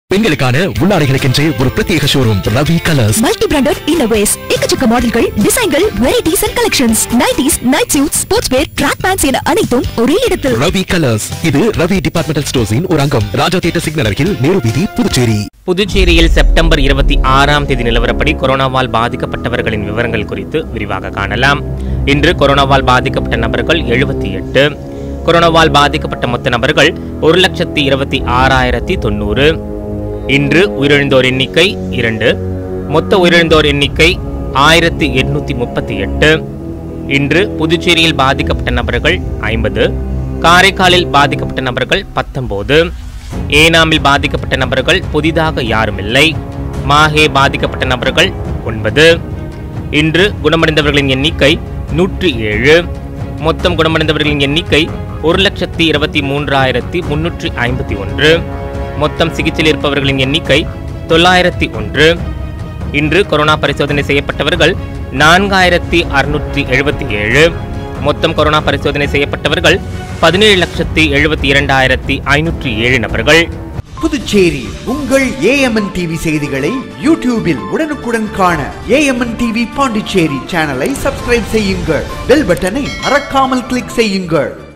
பெண்களுக்கான உள்ளாடைகளுக்கென்றே ஒரு பிரத்யேக showroom Ravi colours multi branded innerwears எக்கச்சக்க மாடல்கள் டிசைன்கள் varieties and collections nighties night suit sports wear track pants என அனைத்தும் ஒரே இடத்தில் ரவி கலர்ஸ் இது ரவி டிபார்ட்மெண்டல் ஸ்டோர்ஸின் ஒரு அங்கம் ராஜா தியேட்டர் சிக்னல் அருகில் நேரு வீதி புதுச்சேரி புதுச்சேரியில் செப்டம்பர் இருபத்தி ஆறாம் தேதி நிலவரப்படி கொரோனாவால் பாதிக்கப்பட்டவர்களின் விவரங்கள் குறித்து விரிவாக காணலாம் இன்று கொரோனாவால் பாதிக்கப்பட்ட நபர்கள் எழுபத்தி எட்டு கொரோனாவால் பாதிக்கப்பட்ட மொத்த நபர்கள் ஒரு லட்சத்தி இருபத்தி ஆறாயிரத்தி தொண்ணூறு இன்று உயிரிழந்தோர் எண்ணிக்கை இரண்டு மொத்த உயிரிழந்தோர் எண்ணிக்கை ஆயிரத்தி எட்நூத்தி முப்பத்தி எட்டு இன்று புதுச்சேரியில் பாதிக்கப்பட்ட நபர்கள் ஐம்பது காரைக்காலில் பாதிக்கப்பட்ட நபர்கள் பத்தொன்பது ஏனாமில் பாதிக்கப்பட்ட நபர்கள் புதிதாக யாரும் இல்லை மாஹே பாதிக்கப்பட்ட நபர்கள் ஒன்பது இன்று குணமடைந்தவர்களின் எண்ணிக்கை நூற்றி ஏழு மொத்தம் குணமடைந்தவர்களின் எண்ணிக்கை ஒரு லட்சத்தி இருபத்தி மூன்றாயிரத்தி முன்னூற்றி ஐம்பத்தி ஒன்று மொத்தம் சிகிச்சையில் இருப்பவர்களின் எண்ணிக்கை தொள்ளாயிரத்தி ஒன்று இன்று கொரோனா பரிசோதனை செய்யப்பட்டவர்கள் நான்காயிரத்தி அறுநூற்றி எழுபத்தி ஏழு மொத்தம் கொரோனா பரிசோதனை செய்யப்பட்டவர்கள் பதினேழு லட்சத்தி எழுபத்தி இரண்டாயிரத்தி ஐநூற்றி ஏழு நபர்கள் புதுச்சேரி உங்கள் ஏஎம்என் டிவி செய்திகளை யூடியூபில் உடனுக்குடன் காண ஏஎம்என் டிவி பாண்டிச்சேரி சேனலை சப்ஸ்கிரைப் செய்யுங்கள் பெல் பட்டனை மறக்காமல் கிளிக் செய்யுங்கள்